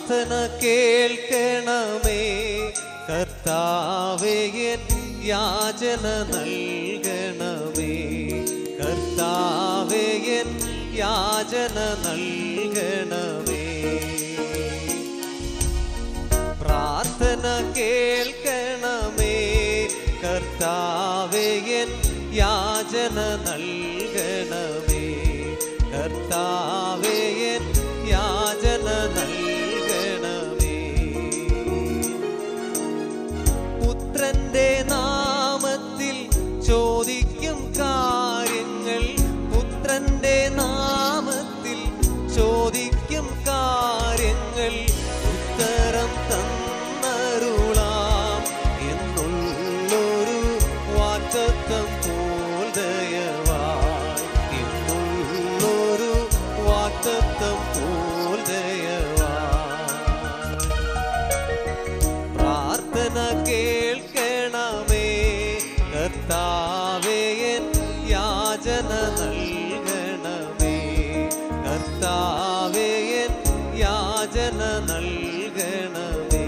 പ്രാർത്ഥന കേൾക്കണമേ കർത്താവേ എൻ യാചന നൽകണമേ കർത്താവേ എൻ യാചന നൽകണമേ പ്രാർത്ഥന കേൾക്കണമേ കർത്താവേ എൻ യാചന നൽകണമേ കർത്താവേ എൻ യാചന നൽകണമേ പുത്രന്റെ നാമത്തിൽ ചോദിക്കും കാര്യങ്ങൾ പുത്രന്റെ നാമത്തിൽ ചോദിക്കും കാര്യങ്ങൾ ഉത്തരം തന്നരുളാം എന്നുള്ളൊരു വാറ്റത്തം പോൽ ദയവായി എന്നുള്ളൊരു വാറ്റത്തം പോൽ ദയവായി പ്രാർത്ഥന കേൾക്കണമേ കർത്താവേ എൻ യാചന നൽകണമേ കർത്താവേ എൻ യാചന നൽകണമേ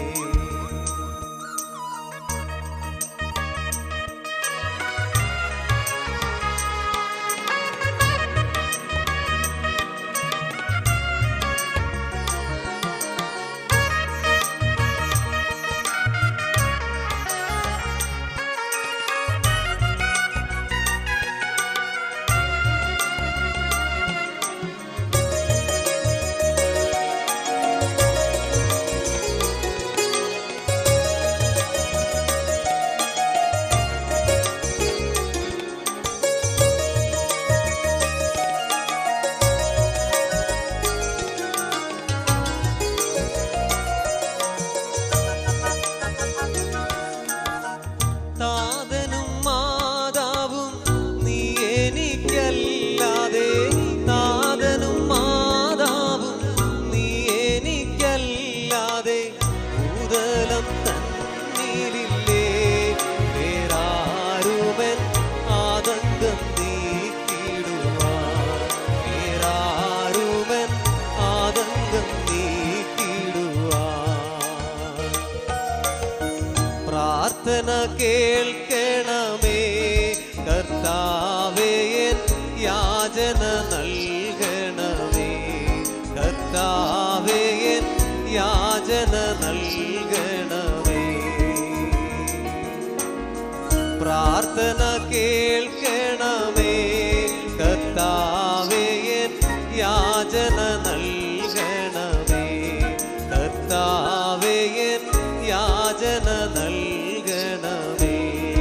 താതനും മാതാവും നീ എനിക്കല്ലാതെ താതനും മാതാവും നീ എനിക്കല്ലാതെ ഭൂതലം തന്നിലില്ലേ വേറാരുമൻ ആതങ്കം നീക്കിടുവാൻ വേറാരുമൻ ആതങ്കം നീക്കിടുവാൻ പ്രാർത്ഥന കേൾക്കണമേ കർത്താവേ എൻ യാചന നൽകണമേ കർത്താവേ എൻ യാചന നൽകണമേ പ്രാർത്ഥന കേൾക്കണമേ കർത്താവേ എൻ യാചന നൽകണമേ കർത്താവേ എൻ യാചന നൽകണമേ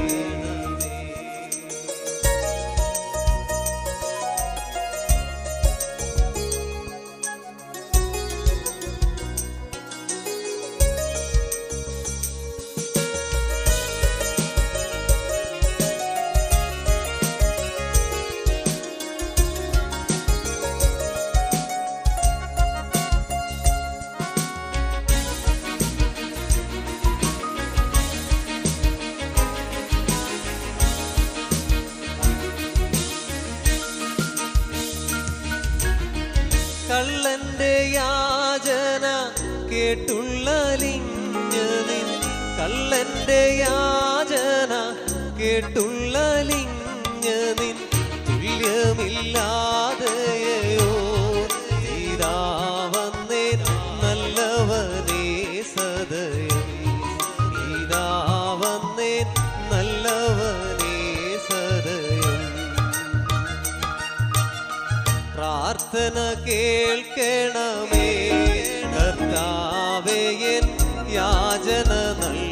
കള്ളന്റെ യാചന കേട്ടുള്ള ലിഞ്ഞനിൻ കള്ളന്റെ യാചന കേട്ടുള്ള ലിഞ്ഞനിൻ തുല്യമില്ലാതെയോ ഇതാവന്നേ നല്ലവനേ സദയം ഇതാവന്നേ നല്ലവനേ സദയം പ്രാർത്ഥന കേൾക്കണമേ കർത്താവേ എൻ യാചന നൽകണമേ